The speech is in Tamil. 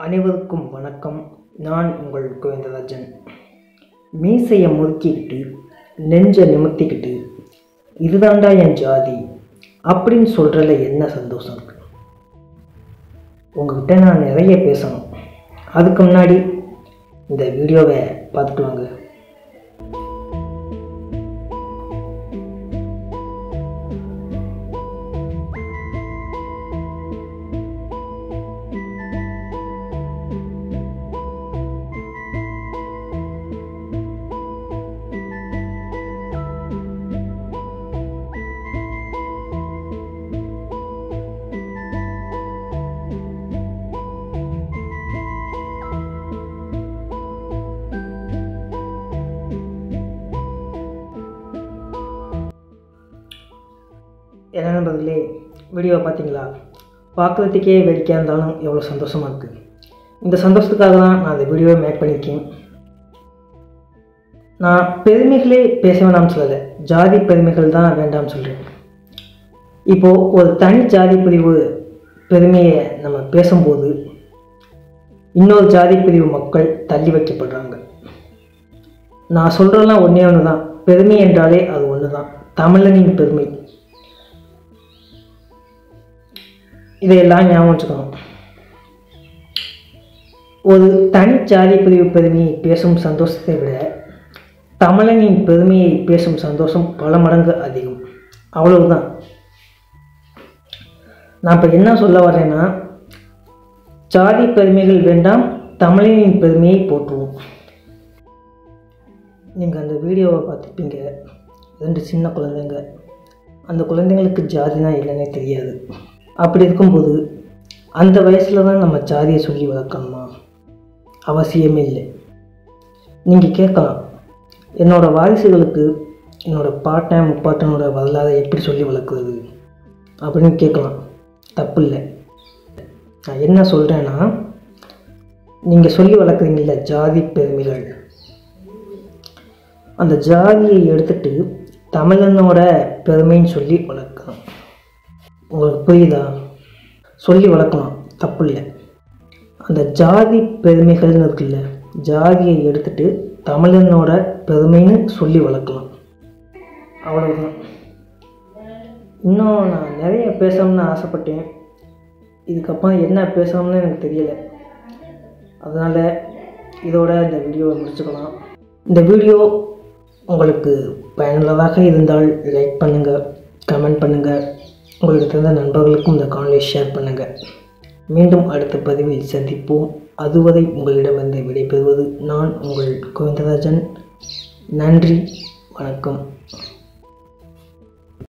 அனைவருக்கும் வணக்கம் நான் உங்கள் கோவிந்தராஜன் மீசையை முறுக்கிக்கிட்டு நெஞ்சை நிமித்திக்கிட்டு இதுதாண்டா என் ஜாதி அப்படின்னு சொல்கிறதுல என்ன சந்தோஷம் இருக்கு உங்ககிட்ட நான் நிறைய பேசணும் அதுக்கு முன்னாடி இந்த வீடியோவை பார்த்துட்டு வாங்க என்ன நண்பர்களே வீடியோவை பார்த்தீங்களா பார்க்குறதுக்கே வேடிக்கையாக இருந்தாலும் எவ்வளோ சந்தோஷமாக இருக்குது இந்த சந்தோஷத்துக்காக தான் நான் இந்த வீடியோவை மேக் பண்ணியிருக்கேன் நான் பெருமைகளே பேச வேண்டாம்னு சொல்லலை ஜாதி பெருமைகள் தான் வேண்டாம்னு சொல்கிறேன் இப்போது ஒரு தனி ஜாதி பிரிவு பெருமையை நம்ம பேசும்போது இன்னொரு ஜாதி பிரிவு மக்கள் தள்ளி வைக்கப்படுறாங்க நான் சொல்கிறதெல்லாம் ஒன்றே ஒன்று தான் பெருமை என்றாலே அது ஒன்று தான் தமிழனின் பெருமை இதையெல்லாம் ஞாபகம் வச்சுக்கணும் ஒரு தனி ஜாதி பிரிவு பெருமையை பேசும் சந்தோஷத்தை விட தமிழனின் பெருமையை பேசும் சந்தோஷம் பல மடங்கு அதிகம் அவ்வளவுதான் நான் இப்போ என்ன சொல்ல வரேன்னா ஜாதி பெருமைகள் வேண்டாம் தமிழனின் பெருமையை போற்றுவோம் நீங்கள் அந்த வீடியோவை பார்த்துருப்பீங்க ரெண்டு சின்ன குழந்தைங்க அந்த குழந்தைங்களுக்கு ஜாதினா என்னன்னே தெரியாது அப்படி இருக்கும்போது அந்த வயசில் தான் நம்ம ஜாதியை சொல்லி வளர்க்கணுமா அவசியமே இல்லை நீங்கள் கேட்கலாம் என்னோடய வாரிசுகளுக்கு என்னோடய பாட்டன் முப்பாட்டனோட வரலாறை எப்படி சொல்லி வளர்க்குறது அப்படின்னு கேட்கலாம் தப்பு இல்லை நான் என்ன சொல்கிறேன்னா நீங்கள் சொல்லி வளர்க்குறீங்கள ஜாதி பெருமைகள் அந்த ஜாதியை எடுத்துட்டு தமிழனோட பெருமைன்னு சொல்லி வளர்க்கணும் உங்களுக்கு புரியுதா சொல்லி வளர்க்கலாம் தப்பு இல்லை அந்த ஜாதி பெருமைகள்னு இருக்குல்ல ஜாதியை எடுத்துட்டு தமிழனோட பெருமைன்னு சொல்லி வளர்க்கலாம் அவ்வளவுதான் இன்னும் நான் நிறைய பேசணும்னு ஆசைப்பட்டேன் இதுக்கப்புறம் என்ன பேசணும்னு எனக்கு தெரியல அதனால் இதோட இந்த வீடியோவை முடிச்சுக்கலாம் இந்த வீடியோ உங்களுக்கு பயனுள்ளதாக இருந்தால் லைக் பண்ணுங்கள் கமெண்ட் பண்ணுங்கள் உங்களுக்கு தெரிந்த நண்பர்களுக்கும் இந்த காணொலியை ஷேர் பண்ணுங்கள் மீண்டும் அடுத்த பதிவில் சந்திப்போம் அதுவரை உங்களிடமிருந்து விடைபெறுவது நான் உங்கள் கோவிந்தராஜன் நன்றி வணக்கம்